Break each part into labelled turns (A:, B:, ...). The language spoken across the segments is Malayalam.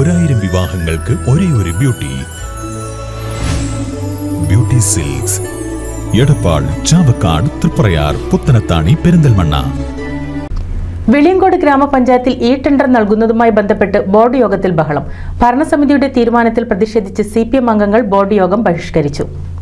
A: ഒരായിരം വിവാഹങ്ങൾക്ക് ഒരേ ഒരു beauty beauty silks Edappal Chavakkad Triprayar Puthanathani Perinthalmanna
B: Veliyancode ഗ്രാമപഞ്ചായത്തിൽ ഇ ടെൻഡർ നൽകുന്നതുമായി ബന്ധപ്പെട്ട് ബോർഡ് യോഗത്തിൽ ബഹളം ഭരണസമിതിയുടെ തീരുമാനത്തിൽ പ്രതിഷേധിച്ച് സി പി എം അംഗങ്ങൾ ബോർഡ് യോഗം ബഹിഷ്കരിച്ചു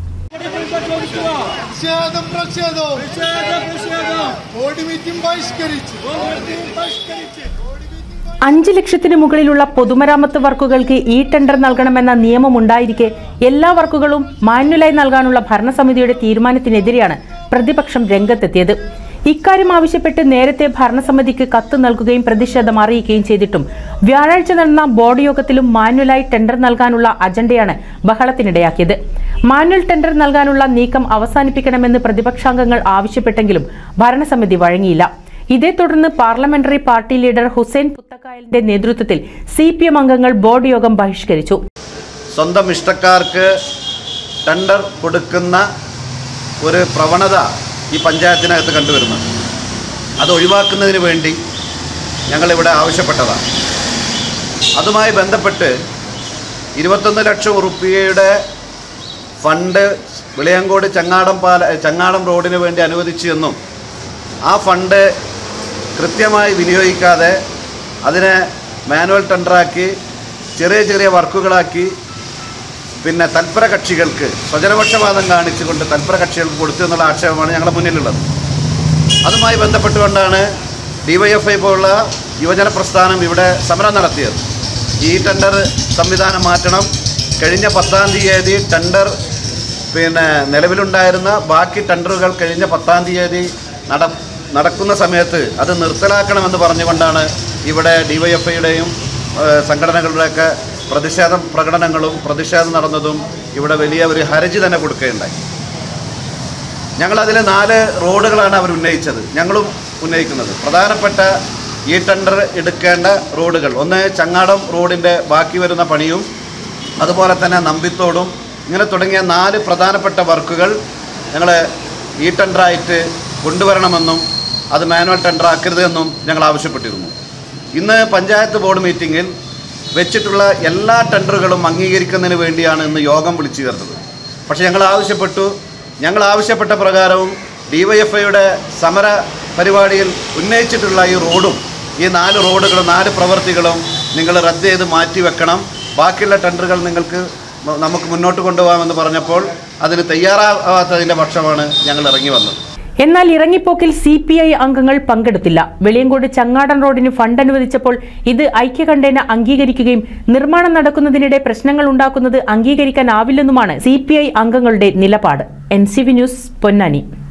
C: പ്രതിഷേധം പ്രതിഷേധം ബോർഡ് മീറ്റിംഗ് ബഹിഷ്കരിച്ചു ബഹിഷ്കരിച്ച്
B: അഞ്ച് ലക്ഷത്തിന് മുകളിലുള്ള പൊതുമരാമത്ത് വർക്കുകൾക്ക് ഇ ടെൻഡർ നൽകണമെന്ന നിയമമുണ്ടായിരിക്കെ എല്ലാ വർക്കുകളും മാനുവലായി നൽകാനുള്ള ഭരണസമിതിയുടെ തീരുമാനത്തിനെതിരെയാണ് പ്രതിപക്ഷം രംഗത്തെത്തിയത് ഇക്കാര്യം ആവശ്യപ്പെട്ട് നേരത്തെ ഭരണസമിതിക്ക് കത്ത് നൽകുകയും പ്രതിഷേധം അറിയിക്കുകയും ചെയ്തിട്ടും വ്യാഴാഴ്ച നടന്ന ബോർഡ് യോഗത്തിലും മാനുവലായി ടെൻഡർ നൽകാനുള്ള അജണ്ടയാണ് ബഹളത്തിനിടയാക്കിയത് മാനുവൽ ടെൻഡർ നൽകാനുള്ള നീക്കം അവസാനിപ്പിക്കണമെന്ന് പ്രതിപക്ഷാംഗങ്ങൾ ആവശ്യപ്പെട്ടെങ്കിലും ഭരണസമിതി വഴങ്ങിയില്ല ഇതേ തുടർന്ന് പാർലമെന്ററി പാർട്ടി ലീഡർ ഹുസൈൻ പുത്തക്കായലിന്റെ നേതൃത്വത്തിൽ സി പി എം അംഗങ്ങൾ ബോർഡ് യോഗം ബഹിഷ്കരിച്ചു
D: സ്വന്തം ഇഷ്ടക്കാർക്ക് ടെൻഡർ കൊടുക്കുന്ന ഒരു പ്രവണത ഈ പഞ്ചായത്തിനകത്ത് കണ്ടുവരുന്നുണ്ട് അത് ഒഴിവാക്കുന്നതിന് വേണ്ടി ഞങ്ങളിവിടെ ആവശ്യപ്പെട്ടതാണ് അതുമായി ബന്ധപ്പെട്ട് ഇരുപത്തൊന്ന് ലക്ഷം ഉറുപ്പികയുടെ ഫണ്ട് വിളയങ്കോട് ചങ്ങാടം പാല ചങ്ങാടം റോഡിന് വേണ്ടി അനുവദിച്ചു എന്നും ആ ഫണ്ട് കൃത്യമായി വിനിയോഗിക്കാതെ അതിനെ മാനുവൽ ടെൻഡറാക്കി ചെറിയ ചെറിയ വർക്കുകളാക്കി പിന്നെ തൽപര കക്ഷികൾക്ക് സ്വജനപക്ഷപാതം കാണിച്ചുകൊണ്ട് തൽപര കക്ഷികൾക്ക് കൊടുത്തു എന്നുള്ള ആക്ഷേപമാണ് ഞങ്ങളുടെ മുന്നിലുള്ളത് അതുമായി ബന്ധപ്പെട്ടുകൊണ്ടാണ് ഡിവൈഎഫ്ഐ പോലുള്ള യുവജന പ്രസ്ഥാനം ഇവിടെ സമരം നടത്തിയത് ഈ ടെൻഡർ സംവിധാനം മാറ്റണം കഴിഞ്ഞ പത്താം തീയതി ടെൻഡർ പിന്നെ നിലവിലുണ്ടായിരുന്ന ബാക്കി ടെൻഡറുകൾ കഴിഞ്ഞ പത്താം തീയതി നട നടക്കുന്ന സമയത്ത് അത് നിർത്തലാക്കണമെന്ന് പറഞ്ഞുകൊണ്ടാണ് ഇവിടെ ഡിവൈഎഫ്ഐയുടെയും സംഘടനകളുടെയൊക്കെ പ്രതിഷേധം പ്രകടനങ്ങളും പ്രതിഷേധം നടന്നതും ഇവിടെ വലിയ ഒരു ഹർജി തന്നെ കൊടുക്കുകയുണ്ടായി ഞങ്ങളതിൽ നാല് റോഡുകളാണ് അവർ ഉന്നയിച്ചത് ഞങ്ങളും ഉന്നയിക്കുന്നത് പ്രധാനപ്പെട്ട ഈ ടെൻഡർ എടുക്കേണ്ട റോഡുകൾ ഒന്ന് ചങ്ങാടം റോഡിൻ്റെ ബാക്കി വരുന്ന പണിയും അതുപോലെ തന്നെ നമ്പിത്തോടും ഇങ്ങനെ തുടങ്ങിയ നാല് പ്രധാനപ്പെട്ട വർക്കുകൾ ഞങ്ങൾ ഈ ടെൻഡറായിട്ട് കൊണ്ടുവരണമെന്നും അത് മാനുവൽ ടെൻഡർ ആക്കരുതെന്നും ഞങ്ങൾ ആവശ്യപ്പെട്ടിരുന്നു ഇന്ന് പഞ്ചായത്ത് ബോർഡ് മീറ്റിങ്ങിൽ വെച്ചിട്ടുള്ള എല്ലാ ടെൻഡറുകളും അംഗീകരിക്കുന്നതിന് വേണ്ടിയാണ് ഇന്ന് യോഗം വിളിച്ചു ചേർത്തത് പക്ഷേ ഞങ്ങൾ ആവശ്യപ്പെട്ടു ഞങ്ങൾ ആവശ്യപ്പെട്ട പ്രകാരവും ഡിവൈഎഫ്ഐയുടെ സമര പരിപാടിയിൽ ഉന്നയിച്ചിട്ടുള്ള ഈ റോഡും ഈ നാല് റോഡുകളും നാല് പ്രവൃത്തികളും നിങ്ങൾ റദ്ദ് ചെയ്ത് മാറ്റിവെക്കണം ബാക്കിയുള്ള ടെൻഡറുകൾ നിങ്ങൾക്ക് മ- നമുക്ക് മുന്നോട്ട് കൊണ്ടുപോകാമെന്ന് പറഞ്ഞപ്പോൾ അതിന് തയ്യാറാവാത്തതിൻ്റെ പക്ഷമാണ് ഞങ്ങൾ ഇറങ്ങി വന്നത്
B: എന്നാൽ ഇറങ്ങിപ്പോക്കിൽ സി പി ഐ അംഗങ്ങൾ പങ്കെടുത്തില്ല വെളിയങ്കോട് ചങ്ങാടൻ റോഡിന് ഫണ്ട് അനുവദിച്ചപ്പോൾ ഇത് ഐക്യകണ്ഠേന അംഗീകരിക്കുകയും നിർമ്മാണം നടക്കുന്നതിനിടെ പ്രശ്നങ്ങൾ ഉണ്ടാക്കുന്നത് അംഗീകരിക്കാനാവില്ലെന്നുമാണ് സി പി ഐ അംഗങ്ങളുടെ നിലപാട് N C V news Ponnani